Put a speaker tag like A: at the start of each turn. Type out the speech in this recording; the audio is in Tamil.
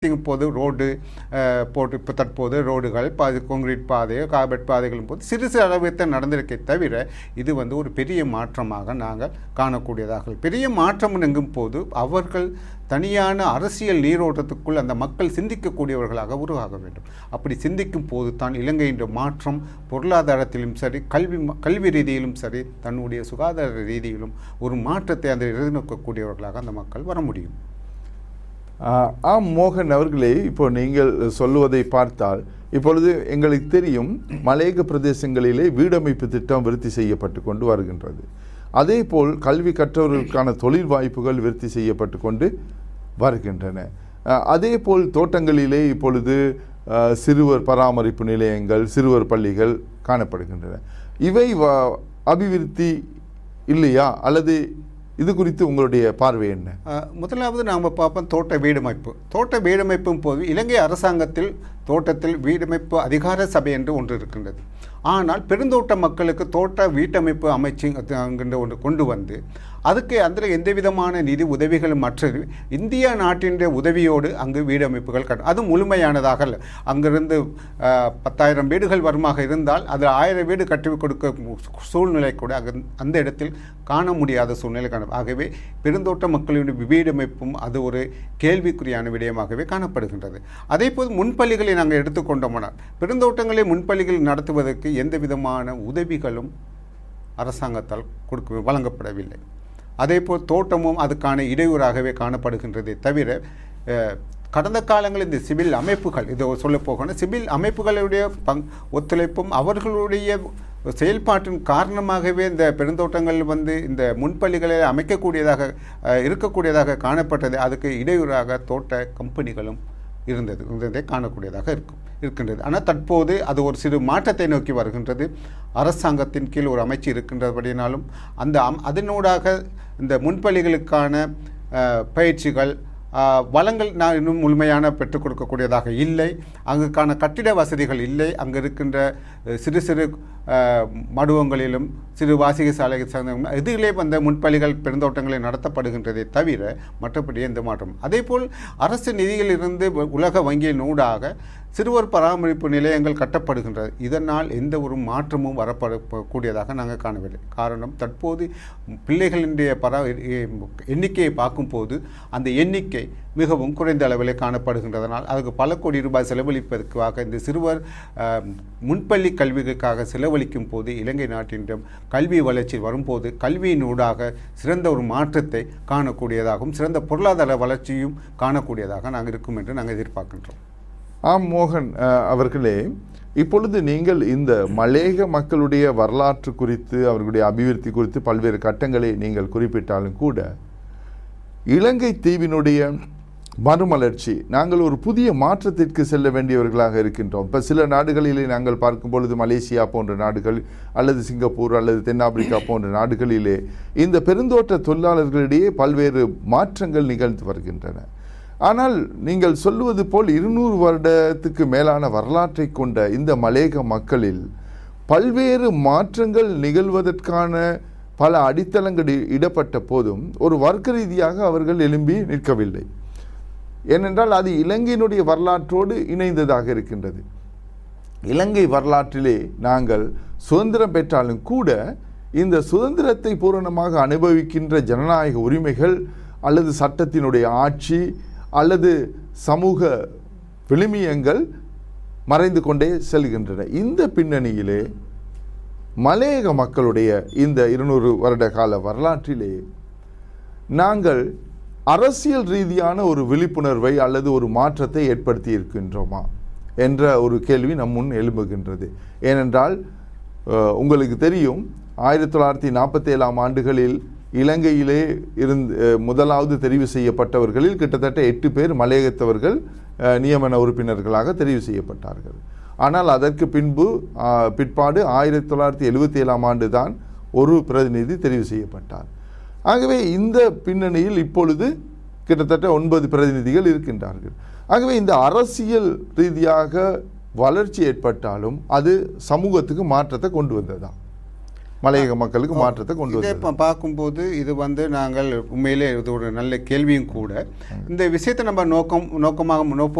A: போது ரோடு அஹ், போட்டு இப்போ தற்போது ரோடுகள் பாதி கான்கிரீட் பாதை கார்பெட் பாதைகளும் போது சிறு சிறு அளவுக்கு நடந்திருக்கே தவிர இது வந்து ஒரு பெரிய மாற்றமாக நாங்கள் காணக்கூடியதாக பெரிய மாற்றம் எங்கும் போது அவர்கள் தனியான அரசியல் நீரோட்டத்துக்குள் அந்த மக்கள் சிந்திக்கக்கூடியவர்களாக உருவாக வேண்டும் அப்படி சிந்திக்கும் போது தான் இலங்கையின் மாற்றம் பொருளாதாரத்திலும் சரி கல்வி ம- கல்வி ரீதியிலும் சரி தன்னுடைய சுகாதார ரீதியிலும் ஒரு மாற்றத்தை அந்த எதிர்நோக்கக்கூடியவர்களாக அந்த மக்கள் வர முடியும்
B: ஆஹ், ஆம் மோகன் அவர்களே இப்போ நீங்கள் சொல்லுவதை பார்த்தால் இப்பொழுது எங்களுக்கு தெரியும் மலையக பிரதேசங்களிலே வீடமைப்பு திட்டம் விருத்தி செய்யப்பட்டு கொண்டு வருகின்றது அதேபோல் கல்வி கற்றவர்களுக்கான தொழில் வாய்ப்புகள் விருத்தி செய்யப்பட்டு கொண்டு வருகின்றன ஆஹ், அதேபோல் தோட்டங்களிலே இப்பொழுது ஆஹ், சிறுவர் பராமரிப்பு நிலையங்கள் சிறுவர் பள்ளிகள் காணப்படுகின்றன இவை வ- அபிவிருத்தி இல்லையா அல்லது இது குறித்து உங்களுடைய பார்வை என்ன
A: அஹ், முதலாவது நாம் பார்ப்போம் தோட்ட வீடமைப்பு தோட்ட வீடமைப்பும் போது இலங்கை அரசாங்கத்தில் தோட்டத்தில் வீடமைப்பு அதிகார சபை என்று ஒன்று இருக்கின்றது ஆனால் பெருந்தோட்ட மக்களுக்கு தோட்ட வீட்டமைப்பு அமைச்சு என்கின்ற ஒன்று கொண்டு வந்து அதுக்கு அதில் எந்த விதமான நிதி உதவிகளும் மற்றது இந்தியா நாட்டின் உதவியோடு அங்கு வீடமைப்புகள் கட்ட அது முழுமையானதாக அல்ல அங்கிருந்து அஹ், பத்தாயிரம் வீடுகள் வருமாக இருந்தால் அதில் ஆயிரம் வீடு கட்டி கொடுக்க சூழ்நிலை கூட அங்க அந்த இடத்தில் காண முடியாத சூழ்நிலை காண ஆகவே பெருந்தோட்ட மக்களுடைய வீடமைப்பும் அது ஒரு கேள்விக்குறியான விடயமாகவே காணப்படுகின்றது அதே போது முன்பள்ளிகளை நாங்கள் எடுத்துக்கொண்டோமானால் பெருந்தோட்டங்களை முன்பள்ளிகள் நடத்துவதற்கு எந்த விதமான உதவிகளும் அரசாங்கத்தால் கொடுக்க வழங்கப்படவில்லை அதேபோல் தோட்டமும் அதுக்கான இடையூறாகவே காணப்படுகின்றதே தவிர அஹ், கடந்த காலங்களில் இந்த சிவில் அமைப்புகள் இதை சொல்ல போகணும் சிவில் அமைப்புகளுடைய பங் ஒத்துழைப்பும் அவர்களுடைய செயல்பாட்டின் காரணமாகவே இந்த பெருந்தோட்டங்கள் வந்து இந்த முன்பள்ளிகளை அமைக்கக்கூடியதாக அஹ், இருக்கக்கூடியதாக காணப்பட்டது அதுக்கு இடையூறாக தோட்ட கம்பெனிகளும் இருந்தது இருந்ததை காணக்கூடியதாக இருக்கும் இருக்கின்றது ஆனால் தற்போது அது ஒரு சிறு மாற்றத்தை நோக்கி வருகின்றது அரசாங்கத்தின் கீழ் ஒரு அமைச்சு இருக்கின்றபடினாலும் அந்த அம் அதனூடாக இந்த முன்பள்ளிகளுக்கான அஹ், பயிற்சிகள் அஹ், வளங்கள் நான் இன்னும் முழுமையான பெற்றுக் கொடுக்கக்கூடியதாக இல்லை அங்குக்கான கட்டிட வசதிகள் இல்லை அங்கு இருக்கின்ற அஹ், சிறு சிறு அஹ், மடுவங்களிலும் சிறு வாசிக சாலை சார்ந்த இதிலே வந்த முன்பள்ளிகள் பெருந்தோட்டங்களில் நடத்தப்படுகின்றதே தவிர மற்றபடி எந்த மாற்றம் அதேபோல் அரசு நிதியிலிருந்து வ- உலக வங்கியின் ஊடாக சிறுவர் பராமரிப்பு நிலையங்கள் கட்டப்படுகின்றது இதனால் எந்த ஒரு மாற்றமும் வரப்பட ப- கூடியதாக நாங்கள் காணவில்லை காரணம் தற்போது பிள்ளைகளினுடைய பரா எ- எண்ணிக்கையை பார்க்கும்போது அந்த எண்ணிக்கை மிகவும் குறைந்த அளவிலே காணப்படுகின்றதனால் அதுக்கு பல கோடி ரூபாய் செலவழிப்பதற்காக இந்த சிறுவர் அஹ், முன்பள்ளி கல்விக்காக செலவழிக்கும் போது இலங்கை நாட்டின் கல்வி வளர்ச்சி வரும்போது கல்வியின் ஊடாக சிறந்த ஒரு மாற்றத்தை காணக்கூடியதாகவும் சிறந்த பொருளாதார வளர்ச்சியும் காணக்கூடியதாக நாங்கள் இருக்கும் என்று நாங்கள் எதிர்பார்க்கின்றோம்
B: ஆம் மோகன் அஹ், அவர்களே இப்பொழுது நீங்கள் இந்த மலேக மக்களுடைய வரலாற்று குறித்து அவர்களுடைய அபிவிருத்தி குறித்து பல்வேறு கட்டங்களை நீங்கள் குறிப்பிட்டாலும் கூட இலங்கை தீவினுடைய மறுமலர்ச்சி நாங்கள் ஒரு புதிய மாற்றத்திற்கு செல்ல வேண்டியவர்களாக இருக்கின்றோம் இப்போ சில நாடுகளிலே நாங்கள் பார்க்கும் பொழுது மலேசியா போன்ற நாடுகள் அல்லது சிங்கப்பூர் அல்லது தென்னாப்பிரிக்கா போன்ற நாடுகளிலே இந்த பெருந்தோட்ட தொழிலாளர்களிடையே பல்வேறு மாற்றங்கள் நிகழ்ந்து வருகின்றன ஆனால் நீங்கள் சொல்லுவது போல் இருநூறு வருடத்துக்கு மேலான வரலாற்றை கொண்ட இந்த மலேக மக்களில் பல்வேறு மாற்றங்கள் நிகழ்வதற்கான பல அடித்தளங்கள் இ- இடப்பட்ட போதும் ஒரு வர்க்க ரீதியாக அவர்கள் எழும்பி நிற்கவில்லை ஏனென்றால் அது இலங்கையினுடைய வரலாற்றோடு இணைந்ததாக இருக்கின்றது இலங்கை வரலாற்றிலே நாங்கள் சுதந்திரம் பெற்றாலும் கூட இந்த சுதந்திரத்தை பூரணமாக அனுபவிக்கின்ற ஜனநாயக உரிமைகள் அல்லது சட்டத்தினுடைய ஆட்சி அல்லது சமூக விழுமியங்கள் மறைந்து கொண்டே செல்கின்றன இந்த பின்னணியிலே மலையக மக்களுடைய இந்த இருநூறு வருட கால வரலாற்றிலே நாங்கள் அரசியல் ரீதியான ஒரு விழிப்புணர்வை அல்லது ஒரு மாற்றத்தை ஏற்படுத்தி இருக்கின்றோமா என்ற ஒரு கேள்வி நம் முன் எழும்புகின்றது ஏனென்றால் அஹ், உங்களுக்கு தெரியும் ஆயிரத்தி தொள்ளாயிரத்தி நாற்பத்தி ஏழாம் ஆண்டுகளில் இலங்கையிலே இருந்து அஹ், முதலாவது தெரிவு செய்யப்பட்டவர்களில் கிட்டத்தட்ட எட்டு பேர் மலையகத்தவர்கள் அஹ், நியமன உறுப்பினர்களாக தெரிவு செய்யப்பட்டார்கள் ஆனால் அதற்கு பின்பு ஆஹ், பிற்பாடு ஆயிரத்தி தொள்ளாயிரத்தி எழுபத்தி ஏழாம் ஆண்டு தான் ஒரு பிரதிநிதி தெரிவு செய்யப்பட்டார் ஆகவே இந்த பின்னணியில் இப்பொழுது கிட்டத்தட்ட ஒன்பது பிரதிநிதிகள் இருக்கின்றார்கள் ஆகவே இந்த அரசியல் ரீதியாக வளர்ச்சி ஏற்பட்டாலும் அது சமூகத்துக்கு மாற்றத்தை கொண்டு வந்ததா மலையக மக்களுக்கு மாற்றத்தை கொண்டு
A: இதை
B: வந்தது
A: இப்போ பார்க்கும்போது இது வந்து நாங்கள் உண்மையிலே இது ஒரு நல்ல கேள்வியும் கூட இந்த விஷயத்தை நம்ம நோக்கம் நோக்கமாக நோக்க